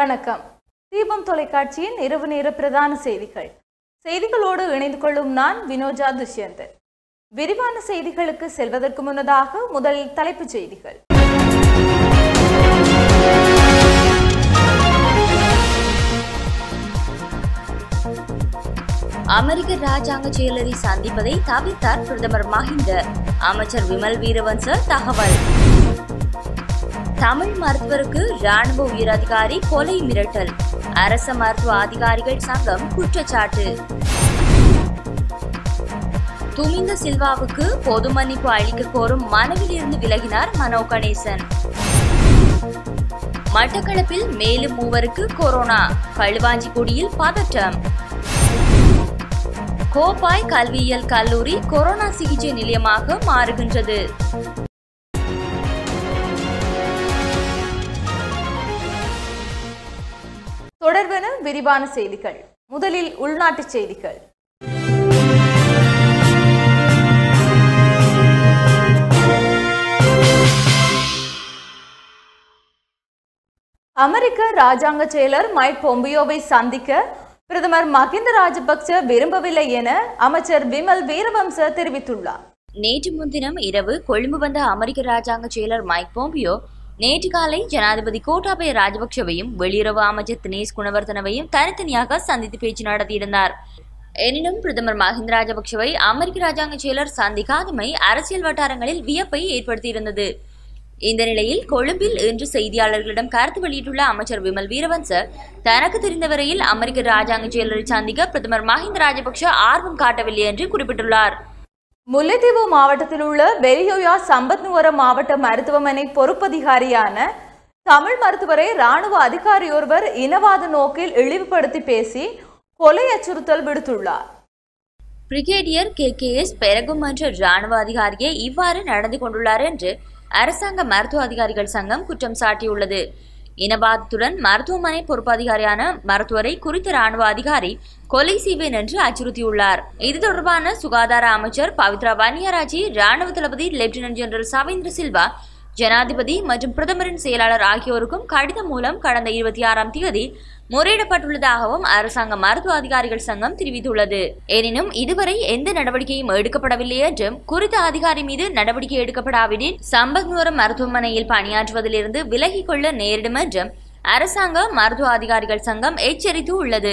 வணக்கம் தீபம் தொலைக்காட்சியின் இரவு நேர பிரதான செய்திகள் செய்திகளோடு இணைந்து கொள்ளும் நான் வினோஜா துஷ்யந்தன் விரிவான செய்திகளுக்கு செல்வதற்கு முன்னதாக முதலில் தலைப்புச் செய்திகள் அமெரிக்க ராஜாங்க செயலரை சந்திப்பதை தவிர்த்தார் பிரதமர் மஹிந்த அமைச்சர் விமல் வீரவன்ச தகவல் தமிழ் மருத்துவருக்கு ராணுவ உயரதிகாரி கொலை மிரட்டல் அரச மருத்துவ அதிகாரிகள் சங்கம் குற்றச்சாட்டு துமிந்த சில்வாவுக்கு பொது மன்னிப்பு அளிக்க கோரும் மனுவில் இருந்து விலகினார் மனோ கணேசன் மட்டக்களப்பில் மேலும் மூவருக்கு கொரோனா களுவாஞ்சிக்குடியில் பதட்டம் கோப்பாய் கல்வியியல் கல்லூரி கொரோனா சிகிச்சை நிலையமாக மாறுகின்றது தொடர்பென விரிவான செய்திகள் முதலில் உள்நாட்டுச் செய்திகள் அமெரிக்க ராஜாங்க செயலர் மைக் பொம்பியோவை சந்திக்க பிரதமர் மகிந்த ராஜபக்ச விரும்பவில்லை என அமைச்சர் விமல் வீரவம்ச தெரிவித்துள்ளார் நேற்று முன்தினம் இரவு கொழும்பு வந்த அமெரிக்க ராஜாங்க செயலர் மைக் போம்பியோ நேற்று காலை ஜனாதிபதி கோட்டாபய ராஜபக்சவையும் வெளியுறவு அமைச்சர் தினேஷ் குணவர்தனவையும் தனித்தனியாக சந்தித்து பேச்சு நடத்தியிருந்தார் எனினும் பிரதமர் மஹிந்த ராஜபக்சவை அமெரிக்க ராஜாங்க செயலர் சந்திக்காதமை அரசியல் வட்டாரங்களில் வியப்பை ஏற்படுத்தியிருந்தது இந்த நிலையில் கொழும்பில் இன்று செய்தியாளர்களிடம் கருத்து வெளியிட்டுள்ள அமைச்சர் விமல் வீரவன்ச தனக்கு தெரிந்தவரையில் அமெரிக்க ராஜாங்க செயலரை சந்திக்க பிரதமர் மஹிந்த ராஜபக்ஷ ஆர்வம் காட்டவில்லை என்று குறிப்பிட்டுள்ளார் முல்லைத்தீவு மாவட்டத்தில் உள்ள வெலியோயா சம்பத்னுவர மாவட்ட மருத்துவமனை பொறுப்பதிகாரியான தமிழ் மருத்துவரை ராணுவ அதிகாரியொருவர் இனவாத நோக்கில் இழிவுபடுத்தி பேசி கொலை அச்சுறுத்தல் விடுத்துள்ளார் brigadier K K S Perakum என்ற ராணுவ அதிகாரியே இவ்வாறு நடந்து கொண்டுள்ளார் என்று அரசாங்க மருத்துவ அதிகாரிகள் சங்கம் குற்றம் சாட்டியுள்ளது இனபாதத்துடன் மருத்துவமனை பொறுப்பதிகாரியான மருத்துவரை குறித்த ராணுவ அதிகாரி கொலை செய்வேன் என்று அச்சுறுத்தியுள்ளார் இது தொடர்பான சுகாதார அமைச்சர் பவித்ரா வன்னியராஜி ராணுவ தளபதி லெப்டினன்ட் ஜெனரல் சவேந்திர சில்வா ஜனாதிபதி மற்றும் பிரதமரின் செயலாளர் ஆகியோருக்கும் கடிதம் மூலம் கடந்த இருபத்தி ஆறாம் தேதி முறையிடப்பட்டுள்ளதாகவும் அரசாங்க மருத்துவ அதிகாரிகள் சங்கம் தெரிவித்துள்ளது எனினும் இதுவரை எந்த நடவடிக்கையும் எடுக்கப்படவில்லை என்றும் குறித்த அதிகாரி மீது நடவடிக்கை எடுக்கப்படாவிடில் சம்பத்நூரம் மருத்துவமனையில் பணியாற்றுவதிலிருந்து விலகிக் கொள்ள நேரிடும் என்றும் அரசாங்க மருத்துவ அதிகாரிகள் சங்கம் எச்சரித்து உள்ளது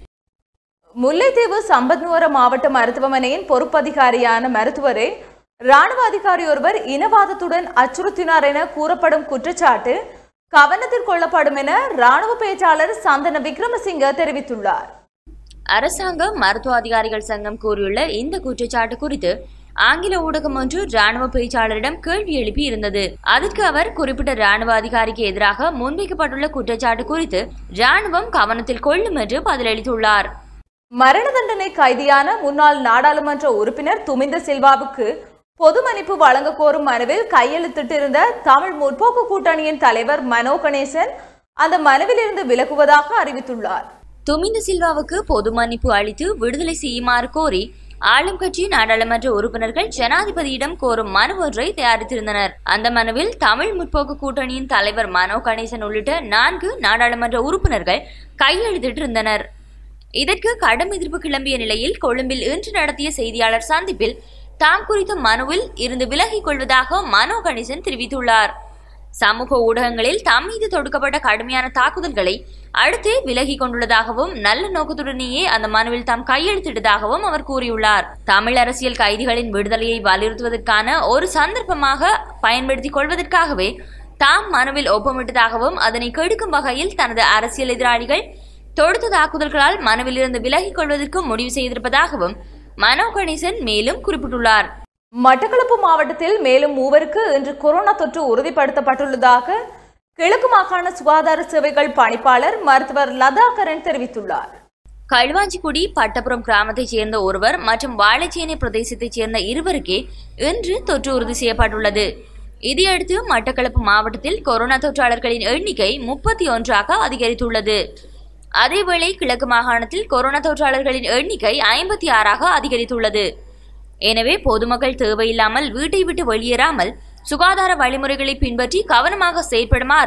முல்லைத்தீவு சம்பத்னுவர மாவட்ட மருத்துவமனையின் பொறுப்பதிகாரியான மருத்துவரை ராணுவ அதிகாரி ஒருவர் இனவாதத்துடன் அச்சுறுத்தினார் என கூறப்படும் குற்றச்சாட்டு கவனத்தில் கொள்ளப்படும் என ராணுவ பேச்சாளர் சந்தன விக்ரமசிங்க தெரிவித்துள்ளார் அரசாங்க மருத்துவ அதிகாரிகள் சங்கம் கூறியுள்ள இந்த குற்றச்சாட்டு குறித்து ஆங்கில ஊடகம் ஒன்று ராணுவ பேச்சாளரிடம் கேள்வி எழுப்பி இருந்தது அதற்கு அவர் குறிப்பிட்ட ராணுவ அதிகாரிக்கு எதிராக முன்வைக்கப்பட்டுள்ள குற்றச்சாட்டு குறித்து ராணுவம் கவனத்தில் கொள்ளும் என்று பதிலளித்துள்ளார் மரண தண்டனை கைதியான முன்னாள் நாடாளுமன்ற உறுப்பினர் துமிந்த சில்வாவுக்கு பொது மன்னிப்பு வழங்க கோரும் மனுவில் கையெழுத்திட்டிருந்த தமிழ் முற்போக்கு கூட்டணியின் தலைவர் மனோ கணேசன் அந்த மனுவிலிருந்து விலகுவதாக அறிவித்துள்ளார் துமிந்த சில்வாவுக்கு பொது மன்னிப்பு அளித்து விடுதலை செய்யுமாறு கோரி ஆளும் கட்சி நாடாளுமன்ற உறுப்பினர்கள் ஜனாதிபதியிடம் கோரும் மனு ஒன்றை தயாரித்திருந்தனர் அந்த மனுவில் தமிழ் முற்போக்கு கூட்டணியின் தலைவர் மனோ கணேசன் உள்ளிட்ட நான்கு நாடாளுமன்ற உறுப்பினர்கள் கையெழுத்திட்டிருந்தனர் இதற்கு கடும் எதிர்ப்பு கிளம்பிய நிலையில் கொழும்பில் இன்று நடத்திய செய்தியாளர் சந்திப்பில் தாம் குறித்த மனுவில் இருந்து விலகிக் கொள்வதாக மனோ கணேசன் தெரிவித்துள்ளார் சமூக ஊடகங்களில் தம் மீது தொடுக்கப்பட்ட கடுமையான தாக்குதல்களை அடுத்தே விலகிக் கொண்டுள்ளதாகவும் நல்ல நோக்கத்துடனேயே அந்த மனுவில் தாம் கையெழுத்திட்டதாகவும் அவர் கூறியுள்ளார் தமிழ் அரசியல் கைதிகளின் விடுதலையை வலியுறுத்துவதற்கான ஒரு சந்தர்ப்பமாக பயன்படுத்திக் கொள்வதற்காகவே தாம் மனுவில் ஒப்பமிட்டதாகவும் அதனை கெடுக்கும் வகையில் தனது அரசியல் எதிராளிகள் தொடுத்த தாக்குதல்களால் மனுவிலிருந்து விலகிக் கொள்வதற்கு முடிவு செய்திருப்பதாகவும் மனோ கணேசன் மேலும் குறிப்பிட்டுள்ளார் மட்டக்களப்பு மாவட்டத்தில் மேலும் மூவருக்கு இன்று கொரோனா தொற்று உறுதிப்படுத்தப்பட்டுள்ளதாக கிழக்கு மாகாண சுகாதார சேவைகள் பணிப்பாளர் மருத்துவர் லதாகரன் தெரிவித்துள்ளார் களுவாஞ்சிக்குடி பட்டப்புறம் கிராமத்தைச் சேர்ந்த ஒருவர் மற்றும் வாழைச்சேனை பிரதேசத்தைச் சேர்ந்த இருவருக்கே இன்று தொற்று உறுதி செய்யப்பட்டுள்ளது இதையடுத்து மட்டக்களப்பு மாவட்டத்தில் கொரோனா தொற்றாளர்களின் எண்ணிக்கை முப்பத்தி ஒன்றாக அதிகரித்துள்ளது அதேவேளை கிழக்கு மாகாணத்தில் கொரோனா தொற்றாளர்களின் எண்ணிக்கை ஐம்பத்தி ஆறாக அதிகரித்துள்ளது எனவே பொதுமக்கள் தேவையில்லாமல் வீட்டை விட்டு வெளியேறாமல் சுகாதார வழிமுறைகளை பின்பற்றி கவனமாக செயற்படுமாறும்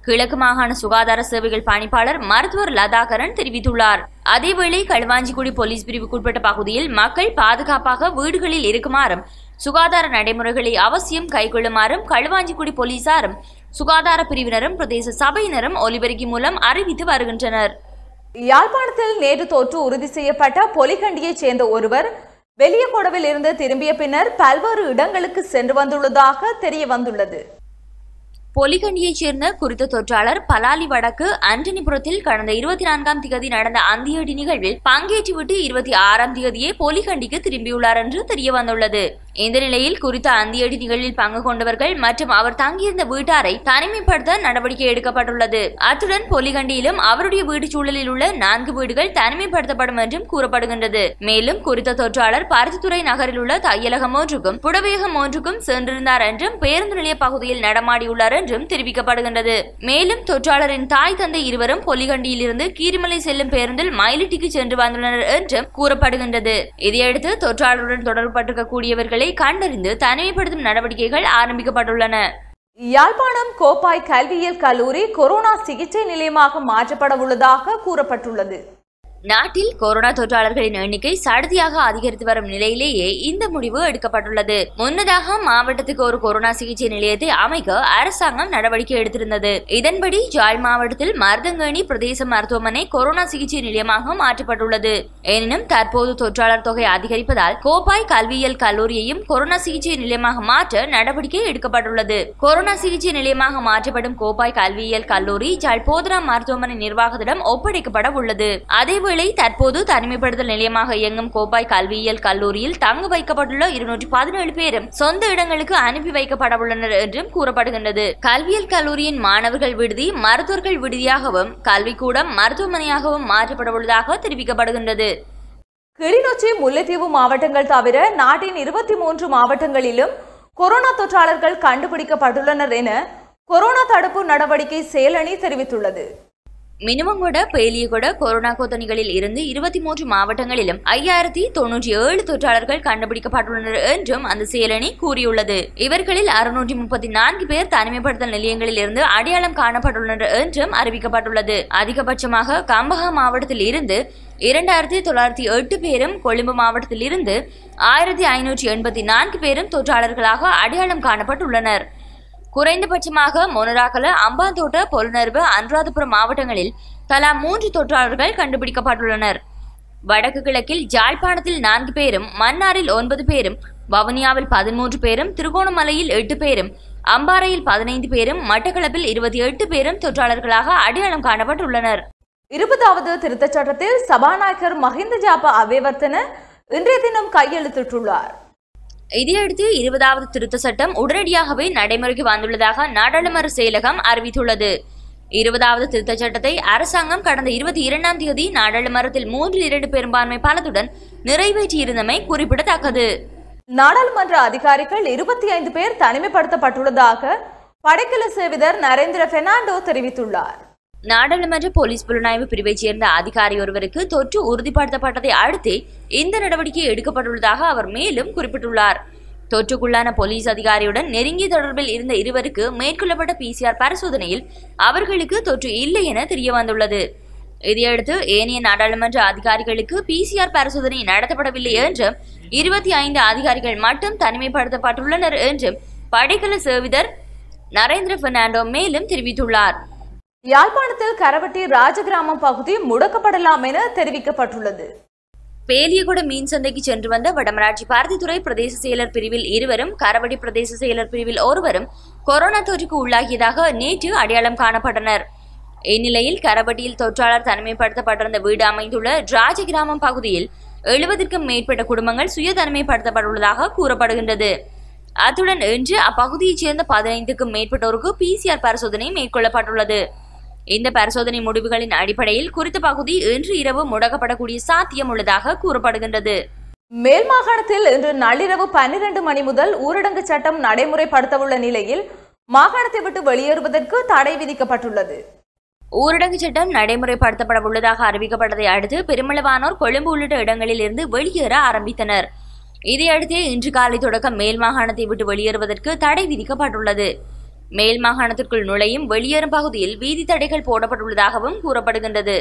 கிழக்கு மாகாண சுகாதார சேவைகள் பணிப்பாளர் மருத்துவர் லதாகரன் தெரிவித்துள்ளார் அதேவேளை களுவாஞ்சிக்குடி போலீஸ் பிரிவுக்குட்பட்ட பகுதியில் மக்கள் பாதுகாப்பாக வீடுகளில் இருக்குமாறும் சுகாதார நடைமுறைகளை அவசியம் கைக்கொள்ளுமாறும் களுவாஞ்சிக்குடி போலீசாரும் சுகாதார பிரிவினரும் பிரதேச சபையினரும் ஒலிபெருக்கி மூலம் அறிவித்து வருகின்றனர் யாழ்ப்பாணத்தில் நேற்று தொற்று உறுதி செய்யப்பட்ட பொலிகண்டியைச் சேர்ந்த ஒருவர் வெளியகொடவில் இருந்து திரும்பிய பின்னர் பல்வேறு இடங்களுக்கு சென்று வந்துள்ளதாக தெரிய வந்துள்ளது பொலிகண்டியைச் சேர்ந்த குறித்த தொற்றாளர் பலாலி வடக்கு அண்டனிபுரத்தில் கடந்த இருபத்தி நான்காம் திகதி நடந்த அந்தியடி நிகழ்வில் பங்கேற்றுவிட்டு இருபத்தி ஆறாம் திகதியே பொலிகண்டிக்கு திரும்பியுள்ளார் என்று தெரிய வந்துள்ளது இந்த நிலையில் குறித்த அந்தியடி நிகழ்வில் பங்கு கொண்டவர்கள் மற்றும் அவர் தங்கியிருந்த வீட்டாரை தனிமைப்படுத்த நடவடிக்கை எடுக்கப்பட்டுள்ளது அத்துடன் பொலிகண்டியிலும் அவருடைய வீடு சூழலில் உள்ள நான்கு வீடுகள் தனிமைப்படுத்தப்படும் என்றும் கூறப்படுகின்றது மேலும் குறித்த தொற்றாளர் பருத்தித்துறை நகரில் உள்ள தையலகம் ஒன்றுக்கும் புடவேகம் ஒன்றுக்கும் சென்றிருந்தார் என்றும் பேருந்து நிலைய பகுதியில் நடமாடியுள்ளார் என்றும் தெரிவிக்கப்படுகின்றது மேலும் தொற்றாளரின் தாய் தந்தை இருவரும் பொலிகண்டியில் இருந்து கீரிமலை செல்லும் பேருந்தில் மயிலிட்டிக்கு சென்று வந்துள்ளனர் என்றும் கூறப்படுகின்றது இதையடுத்து தொற்றாளருடன் தொடர்பட்டிருக்கக்கூடியவர்களை கண்டறிந்து தனிமைப்படுத்தும் நடவடிக்கைகள் ஆரம்பிக்கப்பட்டுள்ளன யாழ்ப்பாணம் கோப்பாய் கல்வியியல் கல்லூரி கொரோனா சிகிச்சை நிலையமாக மாற்றப்பட உள்ளதாக கூறப்பட்டுள்ளது நாட்டில் கொரோனா தொற்றாளர்களின் எண்ணிக்கை சடுதியாக அதிகரித்து வரும் நிலையிலேயே இந்த முடிவு எடுக்கப்பட்டுள்ளது முன்னதாக மாவட்டத்துக்கு ஒரு கொரோனா சிகிச்சை நிலையத்தை அமைக்க அரசாங்கம் நடவடிக்கை எடுத்திருந்தது இதன்படி ஜாழ் மாவட்டத்தில் மருதங்கேணி பிரதேச மருத்துவமனை கொரோனா சிகிச்சை நிலையமாக மாற்றப்பட்டுள்ளது எனினும் தற்போது தொற்றாளர் தொகை அதிகரிப்பதால் கோப்பாய் கல்வியியல் கல்லூரியையும் கொரோனா சிகிச்சை நிலையமாக மாற்ற நடவடிக்கை எடுக்கப்பட்டுள்ளது கொரோனா சிகிச்சை நிலையமாக மாற்றப்படும் கோப்பாய் கல்வியியல் கல்லூரி ஜாழ் போதனா மருத்துவமனை நிர்வாகத்திடம் ஒப்படைக்கப்பட உள்ளது அதேவேளை தற்போது தனிமைப்படுத்தல் நிலையமாக இயங்கும் கோப்பாய் கல்வியியல் கல்லூரியில் தங்க வைக்கப்பட்டுள்ள இருநூற்றி பதினேழு பேரும் சொந்த இடங்களுக்கு அனுப்பி வைக்கப்பட உள்ளனர் என்றும் கூறப்படுகின்றது கல்வியியல் கல்லூரியின் மாணவர்கள் விடுதி மருத்துவர்கள் விடுதியாகவும் கல்விக்கூடம் மருத்துவமனையாகவும் மாற்றப்பட உள்ளதாக தெரிவிக்கப்படுகின்றது கிளிநொச்சி முல்லைத்தீவு மாவட்டங்கள் தவிர நாட்டின் இருபத்தி மூன்று மாவட்டங்களிலும் கொரோனா தொற்றாளர்கள் கண்டுபிடிக்கப்பட்டுள்ளனர் என கொரோனா தடுப்பு நடவடிக்கை செயலணி தெரிவித்துள்ளது மினுவங்கொட பேலியகொட கொரோனா கொத்தணிகளில் இருந்து இருபத்தி மூன்று மாவட்டங்களிலும் ஐயாயிரத்தி தொன்னூற்றி ஏழு தொற்றாளர்கள் கண்டுபிடிக்கப்பட்டுள்ளனர் என்றும் அந்த செயலணி கூறியுள்ளது இவர்களில் அறுநூற்றி முப்பத்தி நான்கு பேர் தனிமைப்படுத்தல் நிலையங்களில் இருந்து அடையாளம் காணப்பட்டுள்ளனர் என்றும் அறிவிக்கப்பட்டுள்ளது அதிகபட்சமாக கம்பஹா மாவட்டத்தில் இருந்து இரண்டாயிரத்தி தொள்ளாயிரத்தி எட்டு பேரும் கொழும்பு மாவட்டத்தில் இருந்து ஆயிரத்தி ஐநூற்றி எண்பத்தி நான்கு பேரும் தொற்றாளர்களாக அடையாளம் காணப்பட்டுள்ளனர் குறைந்தபட்சமாக மொனராகல அம்பாந்தோட்ட பொலுநர்வு அனுராதபுரம் மாவட்டங்களில் தலா மூன்று தொற்றாளர்கள் கண்டுபிடிக்கப்பட்டுள்ளனர் வடக்கு கிழக்கில் ஜாழ்ப்பாணத்தில் நான்கு பேரும் மன்னாரில் ஒன்பது பேரும் வவுனியாவில் பதிமூன்று பேரும் திருகோணமலையில் எட்டு பேரும் அம்பாறையில் பதினைந்து பேரும் மட்டக்களப்பில் இருபத்தி எட்டு பேரும் தொற்றாளர்களாக அடையாளம் காணப்பட்டுள்ளனர் இருபதாவது திருத்தச் சட்டத்தில் சபாநாயகர் மஹிந்த ஜாபா அபேவர்த்தன இன்றைய தினம் கையெழுத்திட்டுள்ளார் இதையடுத்து இருபதாவது திருத்த சட்டம் உடனடியாகவே நடைமுறைக்கு வந்துள்ளதாக நாடாளுமன்ற செயலகம் அறிவித்துள்ளது இருபதாவது திருத்தச் சட்டத்தை அரசாங்கம் கடந்த இருபத்தி இரண்டாம் தேதி நாடாளுமன்றத்தில் மூன்றில் இரண்டு பெரும்பான்மை பலத்துடன் நிறைவேற்றியிருந்தமை குறிப்பிடத்தக்கது நாடாளுமன்ற அதிகாரிகள் இருபத்தி ஐந்து பேர் தனிமைப்படுத்தப்பட்டுள்ளதாக படைக்கல சேவிதர் நரேந்திர பெர்னாண்டோ தெரிவித்துள்ளார் நாடாளுமன்ற போலீஸ் புலனாய்வு பிரிவைச் சேர்ந்த அதிகாரி ஒருவருக்கு தொற்று உறுதிப்படுத்தப்பட்டதை அடுத்தே இந்த நடவடிக்கை எடுக்கப்பட்டுள்ளதாக அவர் மேலும் குறிப்பிட்டுள்ளார் தொற்றுக்குள்ளான போலீஸ் அதிகாரியுடன் நெருங்கிய தொடர்பில் இருந்த இருவருக்கு மேற்கொள்ளப்பட்ட பிசிஆர் பரிசோதனையில் அவர்களுக்கு தொற்று இல்லை என தெரிய வந்துள்ளது இதையடுத்து ஏனைய நாடாளுமன்ற அதிகாரிகளுக்கு பிசிஆர் பரிசோதனை நடத்தப்படவில்லை என்றும் இருபத்தி ஐந்து அதிகாரிகள் மட்டும் தனிமைப்படுத்தப்பட்டுள்ளனர் என்றும் படைக்கல சேவிதர் நரேந்திர பெர்னாண்டோ மேலும் தெரிவித்துள்ளார் யாழ்ப்பாணத்தில் கரவட்டி ராஜகிராமம் பகுதி முடக்கப்படலாம் என தெரிவிக்கப்பட்டுள்ளது பேலியகுட மீன் சந்தைக்கு சென்று வந்த வடமராட்சி பருத்தித்துறை பிரதேச செயலர் பிரிவில் இருவரும் கரவடி பிரதேச செயலர் பிரிவில் ஒருவரும் கொரோனா தொற்றுக்கு உள்ளாகியதாக நேற்று அடையாளம் காணப்பட்டனர் இந்நிலையில் கரவட்டியில் தொற்றாளர் தனிமைப்படுத்தப்பட்டிருந்த வீடு அமைந்துள்ள ராஜகிராமம் பகுதியில் எழுபதிற்கும் மேற்பட்ட குடும்பங்கள் சுய தனிமைப்படுத்தப்பட்டுள்ளதாக கூறப்படுகின்றது அத்துடன் இன்று அப்பகுதியைச் சேர்ந்த பதினைந்துக்கும் மேற்பட்டோருக்கு பிசிஆர் பரிசோதனை மேற்கொள்ளப்பட்டுள்ளது இந்த பரிசோதனை முடிவுகளின் அடிப்படையில் குறித்த பகுதி இன்று இரவு முடக்கப்படக்கூடிய சாத்தியம் உள்ளதாக கூறப்படுகின்றது மேல் மாகாணத்தில் இன்று நள்ளிரவு பன்னிரண்டு மணி முதல் ஊரடங்கு சட்டம் நடைமுறைப்படுத்தவுள்ள நிலையில் மாகாணத்தை விட்டு வெளியேறுவதற்கு தடை விதிக்கப்பட்டுள்ளது ஊரடங்கு சட்டம் நடைமுறைப்படுத்தப்பட உள்ளதாக அறிவிக்கப்பட்டதை அடுத்து பெருமளவானோர் கொழும்பு உள்ளிட்ட இடங்களில் இருந்து வெளியேற ஆரம்பித்தனர் இதையடுத்தே இன்று காலை தொடக்கம் மேல் மாகாணத்தை விட்டு வெளியேறுவதற்கு தடை விதிக்கப்பட்டுள்ளது மேல் மாகாணத்திற்குள் நுழையும் வெளியேறும் பகுதியில் வீதி தடைகள் போடப்பட்டுள்ளதாகவும் கூறப்படுகின்றது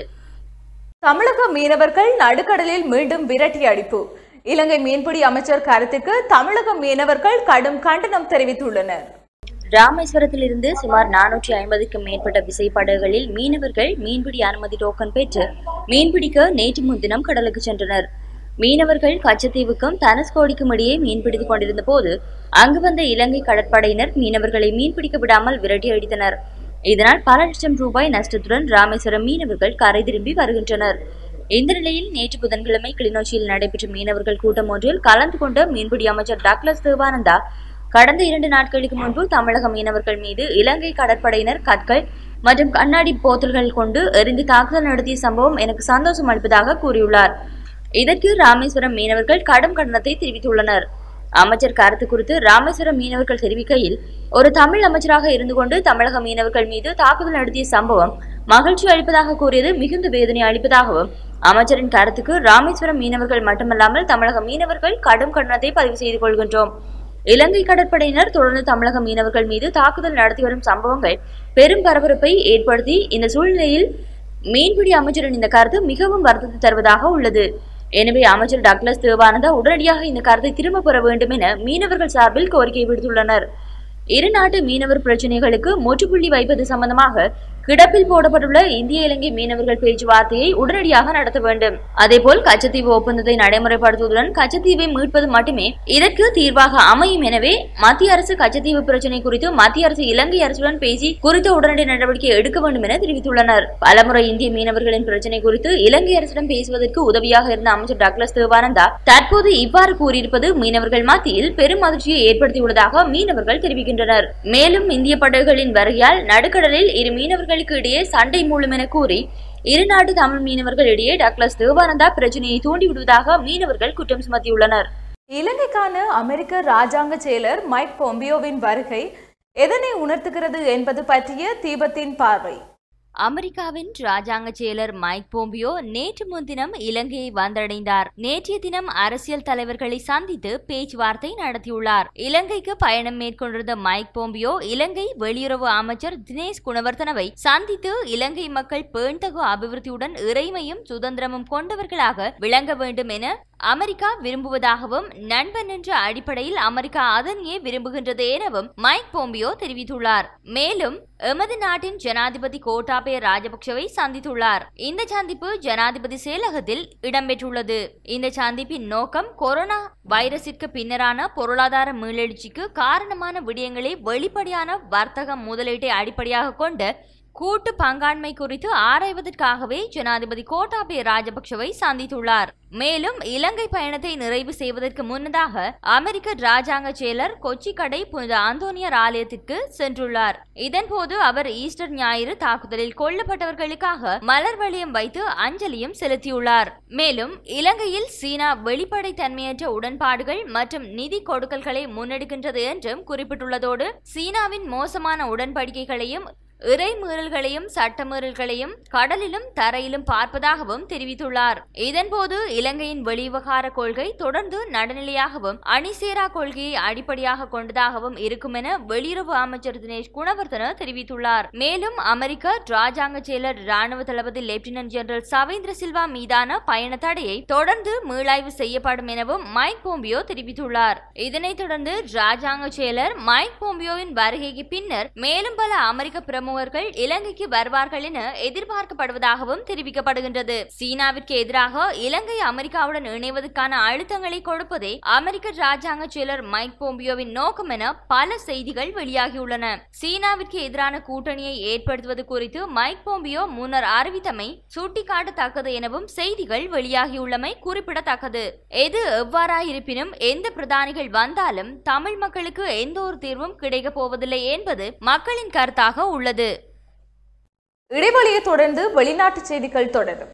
தமிழக மீனவர்கள் நடுக்கடலில் மீண்டும் விரட்டி அடிப்பு இலங்கை மீன்பிடி அமைச்சர் கருத்துக்கு தமிழக மீனவர்கள் கடும் கண்டனம் தெரிவித்துள்ளனர் ராமேஸ்வரத்திலிருந்து சுமார் நானூற்றி ஐம்பதுக்கும் மேற்பட்ட விசைப்படகுகளில் மீனவர்கள் மீன்பிடி அனுமதி டோக்கன் பெற்று மீன்பிடிக்க நேற்று முன்தினம் கடலுக்கு சென்றனர் மீனவர்கள் கச்சத்தீவுக்கும் தனுஷ்கோடிக்கும் இடையே மீன்பிடித்துக் கொண்டிருந்த போது அங்கு வந்த இலங்கை கடற்படையினர் மீனவர்களை மீன்பிடிக்க விடாமல் விரட்டி அடித்தனர் இதனால் பல லட்சம் ரூபாய் நஷ்டத்துடன் ராமேஸ்வரம் மீனவர்கள் கரை திரும்பி வருகின்றனர் இந்த நிலையில் நேற்று புதன்கிழமை கிளிநொச்சியில் நடைபெற்ற மீனவர்கள் கூட்டம் ஒன்றில் கலந்து கொண்ட மீன்பிடி அமைச்சர் டக்ளஸ் தேவானந்தா கடந்த இரண்டு நாட்களுக்கு முன்பு தமிழக மீனவர்கள் மீது இலங்கை கடற்படையினர் கற்கள் மற்றும் கண்ணாடி போத்தல்கள் கொண்டு எரிந்து தாக்குதல் நடத்திய சம்பவம் எனக்கு சந்தோஷம் அளிப்பதாக கூறியுள்ளார் இதற்கு ராமேஸ்வரம் மீனவர்கள் கடும் கண்டனத்தை தெரிவித்துள்ளனர் அமைச்சர் கருத்து குறித்து ராமேஸ்வரம் மீனவர்கள் தெரிவிக்கையில் ஒரு தமிழ் அமைச்சராக இருந்து கொண்டு தமிழக மீனவர்கள் மீது தாக்குதல் நடத்திய சம்பவம் மகிழ்ச்சி அளிப்பதாக கூறியது மிகுந்த வேதனை அளிப்பதாகவும் அமைச்சரின் கருத்துக்கு ராமேஸ்வரம் மீனவர்கள் மட்டுமல்லாமல் தமிழக மீனவர்கள் கடும் கண்டனத்தை பதிவு செய்து கொள்கின்றோம் இலங்கை கடற்படையினர் தொடர்ந்து தமிழக மீனவர்கள் மீது தாக்குதல் நடத்தி வரும் சம்பவங்கள் பெரும் பரபரப்பை ஏற்படுத்தி இந்த சூழ்நிலையில் மீன்பிடி அமைச்சரின் இந்த கருத்து மிகவும் வருத்தத்தை தருவதாக உள்ளது எனவே அமைச்சர் டக்ளஸ் தேவானந்தா உடனடியாக இந்த கருத்தை திரும்ப பெற வேண்டும் என மீனவர்கள் சார்பில் கோரிக்கை விடுத்துள்ளனர் இரு நாட்டு மீனவர் பிரச்சினைகளுக்கு முற்றுப்புள்ளி வைப்பது சம்பந்தமாக கிடப்பில் போடப்பட்டுள்ள இந்திய இலங்கை மீனவர்கள் பேச்சுவார்த்தையை உடனடியாக நடத்த வேண்டும் அதேபோல் கச்சத்தீவு ஒப்பந்தத்தை நடைமுறைப்படுத்துவதுடன் கச்சத்தீவை மீட்பது மட்டுமே இதற்கு தீர்வாக அமையும் எனவே மத்திய அரசு கச்சத்தீவு பிரச்சினை குறித்து மத்திய அரசு இலங்கை அரசுடன் பேசி குறித்த உடனடி நடவடிக்கை எடுக்க வேண்டும் என தெரிவித்துள்ளனர் பலமுறை இந்திய மீனவர்களின் பிரச்சினை குறித்து இலங்கை அரசிடம் பேசுவதற்கு உதவியாக இருந்த அமைச்சர் டக்ளஸ் தேவானந்தா தற்போது இவ்வாறு கூறியிருப்பது மீனவர்கள் மத்தியில் பெரும் அதிர்ச்சியை ஏற்படுத்தியுள்ளதாக மீனவர்கள் தெரிவிக்கின்றனர் மேலும் இந்திய படகுகளின் வருகையால் நடுக்கடலில் இரு மீனவர்களுக்கு இடையே சண்டை மூலம் என கூறி இரு நாட்டு தமிழ் மீனவர்களிடையே டக்ளஸ் தேவானந்தா பிரச்சனையை தூண்டிவிடுவதாக மீனவர்கள் குற்றம் சுமத்தியுள்ளனர் இலங்கைக்கான அமெரிக்க ராஜாங்க செயலர் மைக் பொம்பியோவின் வருகை எதனை உணர்த்துகிறது என்பது பற்றிய தீபத்தின் பார்வை அமெரிக்காவின் ராஜாங்க செயலர் மைக் போம்பியோ நேற்று முன்தினம் இலங்கையை வந்தடைந்தார் நேற்றைய தினம் அரசியல் தலைவர்களை சந்தித்து பேச்சுவார்த்தை நடத்தியுள்ளார் இலங்கைக்கு பயணம் மேற்கொண்டிருந்த மைக் போம்பியோ இலங்கை வெளியுறவு அமைச்சர் தினேஷ் குணவர்த்தனவை சந்தித்து இலங்கை மக்கள் பேண்தகு அபிவிருத்தியுடன் இறைமையும் சுதந்திரமும் கொண்டவர்களாக விளங்க வேண்டும் என அமெரிக்கா விரும்புவதாகவும் நண்பன் என்ற அடிப்படையில் அமெரிக்கா அதனையே விரும்புகின்றது எனவும் மைக் போம்பியோ தெரிவித்துள்ளார் மேலும் எமது நாட்டின் ஜனாதிபதி கோட்டாபய ராஜபக்சவை சந்தித்துள்ளார் இந்த சந்திப்பு ஜனாதிபதி செயலகத்தில் இடம்பெற்றுள்ளது இந்த சந்திப்பின் நோக்கம் கொரோனா வைரசிற்கு பின்னரான பொருளாதார மீளெழுச்சிக்கு காரணமான விடயங்களை வெளிப்படையான வர்த்தக முதலீட்டை அடிப்படையாக கொண்ட கூட்டு பங்காண்மை குறித்து ஆராய்வதற்காகவே ஜனாதிபதி கோட்டாபய ராஜபக்சவை சந்தித்துள்ளார் மேலும் இலங்கை பயணத்தை நிறைவு செய்வதற்கு முன்னதாக அமெரிக்க ராஜாங்க செயலர் கொச்சிக்கடை புனித அந்தோனியர் ஆலயத்திற்கு சென்றுள்ளார் இதன்போது அவர் ஈஸ்டர் ஞாயிறு தாக்குதலில் கொல்லப்பட்டவர்களுக்காக மலர் வளையம் வைத்து அஞ்சலியும் செலுத்தியுள்ளார் மேலும் இலங்கையில் சீனா வெளிப்படைத்தன்மையற்ற உடன்பாடுகள் மற்றும் நிதி கொடுக்கல்களை முன்னெடுக்கின்றது என்றும் குறிப்பிட்டுள்ளதோடு சீனாவின் மோசமான உடன்படிக்கைகளையும் இறைமீறல்களையும் சட்டமீறல்களையும் கடலிலும் தரையிலும் பார்ப்பதாகவும் தெரிவித்துள்ளார் இதன்போது இலங்கையின் வெளிவிவகார கொள்கை தொடர்ந்து நடுநிலையாகவும் அணிசேரா கொள்கையை அடிப்படையாக கொண்டதாகவும் இருக்கும் என வெளியுறவு அமைச்சர் தினேஷ் குணவர்தன தெரிவித்துள்ளார் மேலும் அமெரிக்க ராஜாங்க செயலர் ராணுவ தளபதி லெப்டினன்ட் ஜெனரல் சவேந்திர சில்வா மீதான பயண தடையை தொடர்ந்து மீளாய்வு செய்யப்படும் எனவும் மைக் போம்பியோ தெரிவித்துள்ளார் இதனைத் தொடர்ந்து ராஜாங்க செயலர் மைக் போம்பியோவின் வருகைக்கு பின்னர் மேலும் பல அமெரிக்க பிரமுகர்கள் இலங்கைக்கு வருவார்கள் என எதிர்பார்க்கப்படுவதாகவும் தெரிவிக்கப்படுகின்றது சீனாவிற்கு எதிராக இலங்கை அமெரிக்காவுடன் இணைவதற்கான அழுத்தங்களை கொடுப்பதே அமெரிக்க ராஜாங்க செயலர் மைக் போம்பியோவின் நோக்கம் என பல செய்திகள் வெளியாகியுள்ளன சீனாவிற்கு எதிரான கூட்டணியை ஏற்படுத்துவது குறித்து மைக் போம்பியோ முன்னர் அறிவித்தமை சுட்டிக்காட்டத்தக்கது எனவும் செய்திகள் வெளியாகியுள்ளமை குறிப்பிடத்தக்கது எது எவ்வாறாயிருப்பினும் எந்த பிரதானிகள் வந்தாலும் தமிழ் மக்களுக்கு எந்த ஒரு தீர்வும் கிடைக்கப் போவதில்லை என்பது மக்களின் கருத்தாக உள்ளது இடைவெளியை தொடர்ந்து வெளிநாட்டு செய்திகள் தொடரும்